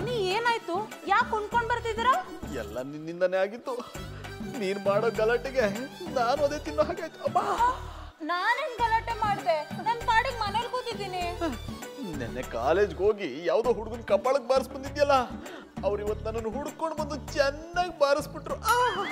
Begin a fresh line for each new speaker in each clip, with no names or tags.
ಜಾನಿ ಏನಾಯ್ತು ಯಾಕೆ ಕುಣ್ಕೊಂಡ್ ಬರ್ತಿದ್ದೀರಾ
ಎಲ್ಲ ನಿನ್ನಿಂದನೇ ಆಗಿತ್ತು ನೀನ್ ಮಾಡೋ ಗಲಾಟೆಗೆ ನಾನು ಅದೇ ತಿನ್ನೋ ಹಾಗಾಯ್ತು ಅಬ್ಬಾ
ನಾನೇನ್ ಗಲಾಟೆ ಮಾಡ್ದೆ ನನ್ ಪಾಡಿಗೆ ಮನೇಲಿ ಕೂತಿದ್ದೀನಿ
ನೆನ್ನೆ ಕಾಲೇಜ್ಗೆ ಹೋಗಿ ಯಾವುದೋ ಹುಡುಗನ ಕಪಾಳಕ್ಕೆ ಬಾರಿಸ್ ಬಂದಿದ್ಯಲ್ಲ ಅವ್ರು ಇವತ್ತು ನನ್ನನ್ನು ಹುಡ್ಕೊಂಡು ಬಂದು ಚೆನ್ನಾಗಿ ಬಾರಿಸ್ಬಿಟ್ರು ಆ!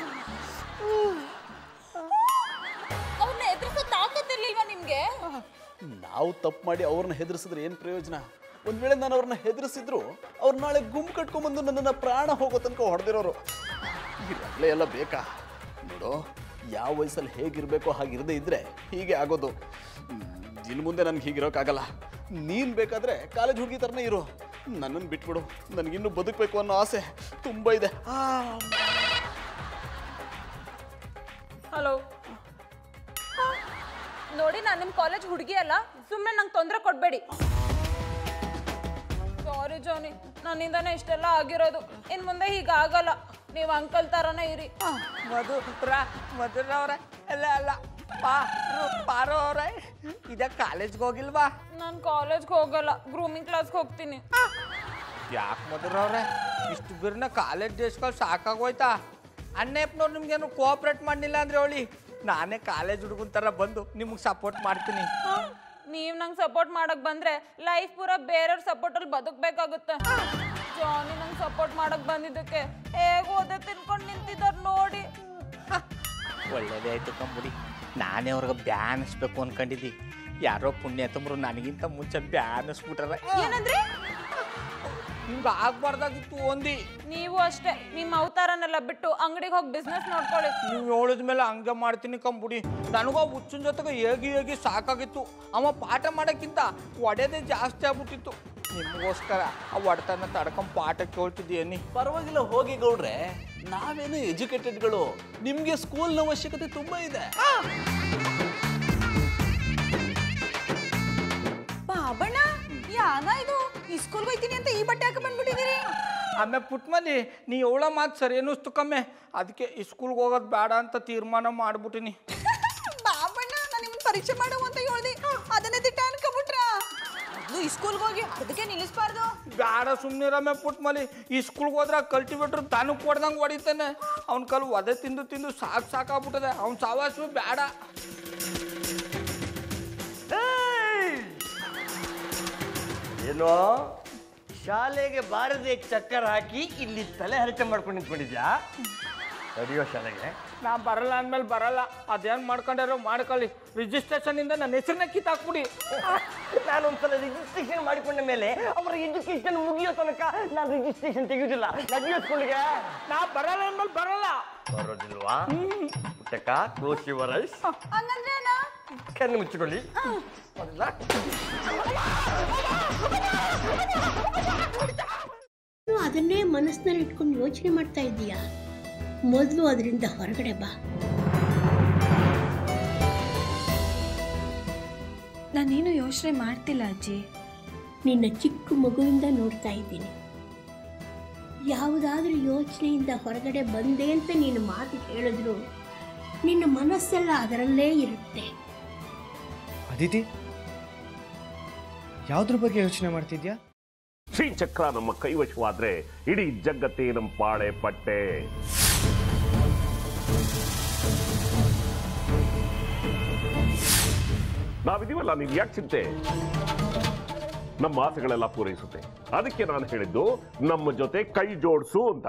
ಅವ್ರನ್ನ ಎದುರಿಸೋ ತಾಕತ್ತಿರ್ಲಿಲ್ವಾ ನಿಮ್ಗೆ
ನಾವು ತಪ್ಪು ಮಾಡಿ ಅವ್ರನ್ನ ಹೆದರ್ಸಿದ್ರೆ ಏನು ಪ್ರಯೋಜನ ಒಂದ್ ವೇಳೆ ನಾನು ಅವ್ರನ್ನ ಹೆದರ್ಸಿದ್ರು ಅವ್ರು ನಾಳೆ ಗುಂಪು ಕಟ್ಕೊಂಡ್ಬಂದು ನನ್ನನ್ನು ಪ್ರಾಣ ಹೋಗೋ ತನಕ ಹೊಡೆದಿರೋರು ಇರಲೇ ಎಲ್ಲ ಬೇಕಾ ನೋಡು ಯಾವ ವಯಸ್ಸಲ್ಲಿ ಹೇಗಿರಬೇಕೋ ಹಾಗಿರದೇ ಇದ್ರೆ ಹೀಗೆ ಆಗೋದು ಹ್ಮ್, ಇನ್ನು ಮುಂದೆ ನನ್ಗೆ ಹೀಗಿರೋಕ್ಕಾಗಲ್ಲ ನೀನು ಬೇಕಾದ್ರೆ ಕಾಲೇಜ್ ಹುಡುಗಿ ಥರನೇ ಇರು ನನ್ನನ್ನು ಬಿಟ್ಬಿಡು ನನಗಿನ್ನೂ ಬದುಕಬೇಕು ಅನ್ನೋ ಆಸೆ ತುಂಬ ಇದೆ ಆ
ಹಲೋ ನೋಡಿ ನಾನು ನಿಮ್ಮ ಕಾಲೇಜ್ ಹುಡುಗಿ ಅಲ್ಲ ಸುಮ್ಮನೆ ನಂಗೆ ತೊಂದರೆ ಕೊಡಬೇಡಿ ಸಾರಿ ಜಾನಿ ನನ್ನಿಂದನೇ ಇಷ್ಟೆಲ್ಲ ಆಗಿರೋದು ಇನ್ನು ಮುಂದೆ ಹೀಗಾಗಲ್ಲ ನೀವು ಅಂಕಲ್ ಥರನೇ ಇರಿ
ಮಧುರ ಮಧುರವ್ರ ಅಲ್ಲ ಅಲ್ಲ ಪಾರು ಪಾರು ಅವ್ರೆ ಇದ ಕಾಲೇಜ್ಗೆ ಹೋಗಿಲ್ವಾ
ನಾನು ಕಾಲೇಜ್ಗೆ ಹೋಗಲ್ಲ ಗ್ರೂಮಿಂಗ್ ಕ್ಲಾಸ್ಗೆ ಹೋಗ್ತೀನಿ
ಯಾಕೆ ಮಧುರವ್ರೆ ಇಷ್ಟು ಬಿರ್ನ ಕಾಲೇಜ್ ಡೇಸ್ಗಳು ಸಾಕಾಗೋಯ್ತಾ ಅನ್ನೇಪ್ನವ್ರು ನಿಮ್ಗೇನು ಕೋಆಪ್ರೇಟ್ ಮಾಡಲಿಲ್ಲ ಅಂದ್ರೆ ಹೇಳಿ ನಾನೇ ಕಾಲೇಜ್ ಹುಡುಗನ ಥರ ಬಂದು ನಿಮಗೆ ಸಪೋರ್ಟ್ ಮಾಡ್ತೀನಿ
ನೀವು ನಂಗೆ ಸಪೋರ್ಟ್ ಮಾಡಕ್ ಬಂದ್ರೆ ಲೈಫ್ ಪೂರ ಬೇರೆಯವ್ರ ಸಪೋರ್ಟಲ್ಲಿ ಬದುಕಬೇಕಾಗುತ್ತೆ ಜಾನಿ ನಂಗೆ ಸಪೋರ್ಟ್ ಮಾಡಕ್ ಬಂದಿದ್ದಕ್ಕೆ ಹೇಗೆ ಓದೇ ತಿನ್ಕೊಂಡು ನಿಂತಿದ್ದಾರೆ ನೋಡಿ
ಒಳ್ಳೇದೇ ಆಯ್ತು ಕಂಬುಡಿ ನಾನೇ ಅವ್ರಿಗೆ ಬ್ಯಾನಿಸ್ಬೇಕು ಅನ್ಕೊಂಡಿದ್ದಿ ಯಾರೋ ಪುಣ್ಯಾತಮರು ನನಗಿಂತ ಮುಂಚೆ ಬ್ಯಾನಿಸ್ಬಿಟ್ರೆ
ಏನಂದ್ರಿ
ನಿಮ್ಗೆ ಆಗ್ಬಾರ್ದಾಗಿತ್ತು ಒಂದಿ
ನೀವು ಅಷ್ಟೇ ನಿಮ್ಮ ಅವತಾರನೆಲ್ಲ ಬಿಟ್ಟು ಅಂಗಡಿಗೆ ಹೋಗಿ ಬಿಸ್ನೆಸ್ ನೋಡ್ಕೊಳ್ಳಿ
ನೀವು ಹೇಳಿದ ಮೇಲೆ ಹಂಗೆ ಮಾಡ್ತೀನಿ ಕಂಬುಡಿ ನನಗೂ ಆ ಹುಚ್ಚಿನ ಜೊತೆಗೆ ಹೇಗಿ ಹೇಗಿ ಸಾಕಾಗಿತ್ತು ಅವ ಪಾಠ ಮಾಡೋಕ್ಕಿಂತ ಒಡೆದೇ ಜಾಸ್ತಿ ಆಗ್ಬಿಟ್ಟಿತ್ತು ನಿಮಗೋಸ್ಕರ ಆ ಒಡೆತನ ತಡ್ಕೊಂಡ್ ಪಾಠ ಕೇಳ್ತಿದ್ದೀನಿ
ಪರವಾಗಿಲ್ಲ ಹೋಗಿ ಗೌಡ್ರೆ ನಾವೇನು ಎಜುಕೇಟೆಡ್ಗಳು ನಿಮ್ಗೆ ಸ್ಕೂಲ್ನ ಅವಶ್ಯಕತೆ ತುಂಬಾ ಇದೆ
ಬಾಬಣ್ಣ ಯಾನ ಇದು ಈ ಸ್ಕೂಲ್ಗೆ ಹೋಯ್ತೀನಿ ಅಂತ ಈ ಬಟ್ಟೆ ಹಾಕಿ ಬಂದ್ಬಿಟ್ಟಿದ್ದೀರಿ
ಆಮೇಲೆ ಪುಟ್ಮಲಿ ನೀ ಅವಳ ಮಾತು ಸರಿ ಅನ್ನಿಸ್ತು ಕಮ್ಮೆ ಅದಕ್ಕೆ ಸ್ಕೂಲ್ಗೆ ಹೋಗೋದು ಬೇಡ ಅಂತ ತೀರ್ಮಾನ ಮಾಡ್ಬಿಟ್ಟಿನಿ
ಬಾಬಣ್ಣ ನಾನು ನಿಮ್ಗೆ ಪರೀಕ್ಷೆ ಮಾಡು ಅಂತ ಹೇಳ್ದೆ ಅದನ್ನೇ ತಿಟ್ಟ ಅನ್ಕೊಬಿಟ್ರ ಅದು ಈ ಸ್ಕೂಲ್ಗೆ ಹೋಗಿ ಅದಕ್ಕೆ ನಿಲ್ಲಿಸ್ಬಾರ್ದು
ಬೇಡ ಸುಮ್ಮನಿರಮ್ಮೆ ಪುಟ್ಮಲಿ ಈ ಸ್ಕೂಲ್ಗೆ ಹೋದ್ರೆ ಕಲ್ಟಿವೇಟ್ರ್ ತಾನು ಕೊಡ್ದಂಗೆ ಹೊಡಿತಾನೆ ಅವ್ನ ಕಲ್ ಒದೆ ತಿಂದು ತಿಂದು ಸಾಕು ಸಾಕಾಗ್ಬಿಟ್ಟದೆ ಅವ್ನ ಸಾವಾಸು ಬೇಡ
ಏನೋ ಶಾಲೆಗೆ ಬಾರದೆ ಚಕ್ಕರ್ ಹಾಕಿ ಇಲ್ಲಿ ತಲೆ ಹರಟೆ ಮಾಡ್ಕೊಂಡು ನಿಂತ್ಕೊಂಡಿದ್ಯಾ ನಡೆಯೋ ಶಾಲೆಗೆ
ನಾ ಬರಲ್ಲ ಅಂದ್ಮೇಲೆ ಬರಲ್ಲ ಅದೇನು ಮಾಡ್ಕೊಂಡಾರೋ ಮಾಡ್ಕೊಳ್ಳಿ ರಿಜಿಸ್ಟ್ರೇಷನಿಂದ ನನ್ನ ಹೆಸರನ್ನ ಕಿತ್ತಾಕ್ಬಿಡಿ
ನಾನೊಂದ್ಸಲ ರಿಜಿಸ್ಟ್ರೇಷನ್ ಮಾಡಿಕೊಂಡ ಮೇಲೆ ಅವರ ಎಜುಕೇಶನ್ ಮುಗಿಯೋ ತನಕ ನಾನು ರಿಜಿಸ್ಟ್ರೇಷನ್ ತೆಗೆಯುವುದಿಲ್ಲ ನಡೆಯೋ ಸ್ಕೂಲ್ಗೆ
ನಾ ಬರಲ್ಲ ಅಂದ್ಮೇಲೆ ಬರಲ್ಲ
ಬರೋದಿಲ್ವಾ ಪುಟ್ಟಕ ಕ್ಲೋಸ್ ಯುವರ್ ಐಸ್
ಹಂಗಂದ್ರೆ ಅಣ್ಣ
ಕಣ್ಣು ಮುಚ್ಚಿಕೊಳ್ಳಿ ಹೌದಲ್ಲ?
ನೀನು ಅದನ್ನೇ ಮನಸ್ಸಿನಲ್ಲಿ ಇಟ್ಕೊಂಡು ಯೋಚನೆ ಮಾಡ್ತಾ ಇದ್ದೀಯಾ ಮೊದಲು ಅದರಿಂದ ಹೊರಗಡೆ ಬಾ
ನಾನೇನು ಯೋಚನೆ ಮಾಡ್ತಿಲ್ಲ ಅಜ್ಜಿ
ನಿನ್ನ ಚಿಕ್ಕ ಮಗುವಿಂದ ನೋಡ್ತಾ ಇದ್ದೀನಿ ಯಾವುದಾದ್ರೂ ಯೋಚನೆಯಿಂದ ಹೊರಗಡೆ ಬಂದೆ ಅಂತ ನೀನು ಮಾತು ಹೇಳಿದ್ರು ನಿನ್ನ ಮನಸ್ಸೆಲ್ಲ ಅದರಲ್ಲೇ ಇರುತ್ತೆ
ಅದಿತಿ ಯಾವ್ದ್ರ ಬಗ್ಗೆ ಯೋಚನೆ ಮಾಡ್ತಿದ್ಯಾ
ಶ್ರೀಚಕ್ರ ನಮ್ಮ ಕೈವಶವಾದ್ರೆ ಇಡೀ ಜಗತ್ತೇ ನಮ್ಮ ಪಾಳೆ ಪಟ್ಟೆ ನಾವಿದೀವಲ್ಲ ನೀನ್ ಯಾಕೆ ಚಿಂತೆ ನಮ್ಮ ಆಸೆಗಳೆಲ್ಲ ಪೂರೈಸುತ್ತೆ ಅದಕ್ಕೆ ನಾನು ಹೇಳಿದ್ದು ನಮ್ಮ ಜೊತೆ ಕೈ ಜೋಡಿಸು ಅಂತ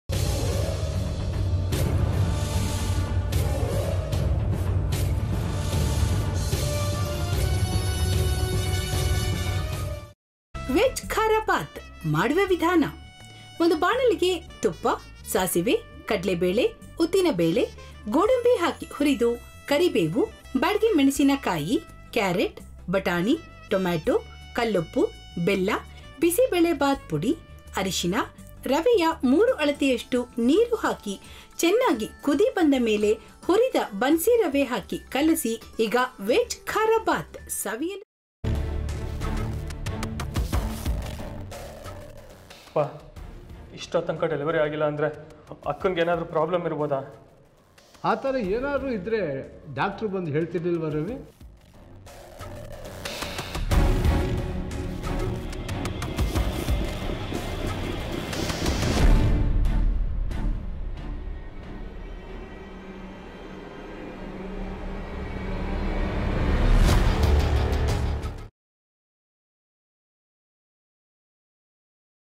ವೆಜ್ ಖಾರ ಬಾತ್ ಮಾಡುವ ವಿಧಾನ ಒಂದು ಬಾಣಲಿಗೆ ತುಪ್ಪ ಸಾಸಿವೆ ಕಡಲೆಬೇಳೆ ಉದ್ದಿನಬೇಳೆ ಗೋಡಂಬಿ ಹಾಕಿ ಹುರಿದು ಕರಿಬೇವು ಬಾಡಿಗೆ ಮೆಣಸಿನಕಾಯಿ ಕ್ಯಾರೆಟ್ ಬಟಾಣಿ ಟೊಮ್ಯಾಟೊ ಕಲ್ಲುಪ್ಪು ಬೆಲ್ಲ ಬಿಸಿಬೇಳೆ ಬಾತ್ ಪುಡಿ ಅರಿಶಿನ ರವೆಯ ಮೂರು ಅಳತೆಯಷ್ಟು ನೀರು ಹಾಕಿ ಚೆನ್ನಾಗಿ ಕುದಿ ಬಂದ ಮೇಲೆ ಹುರಿದ ಬನ್ಸಿ ರವೆ ಹಾಕಿ ಕಲಸಿ ಈಗ ವೆಜ್ ಖಾರ ಬಾತ್ ಸವಿಯಲು
ಪಾ ಇಷ್ಟೋ ತನಕ ಡೆಲಿವರಿ ಆಗಿಲ್ಲ ಅಂದರೆ ಅಕ್ಕನಿಗೆ ಏನಾದರೂ ಪ್ರಾಬ್ಲಮ್ ಇರ್ಬೋದಾ
ಆ ಥರ ಏನಾದರೂ ಇದ್ದರೆ ಡಾಕ್ಟ್ರು ಬಂದು ಹೇಳ್ತಿರ್ಲಿಲ್ವ ರವಿ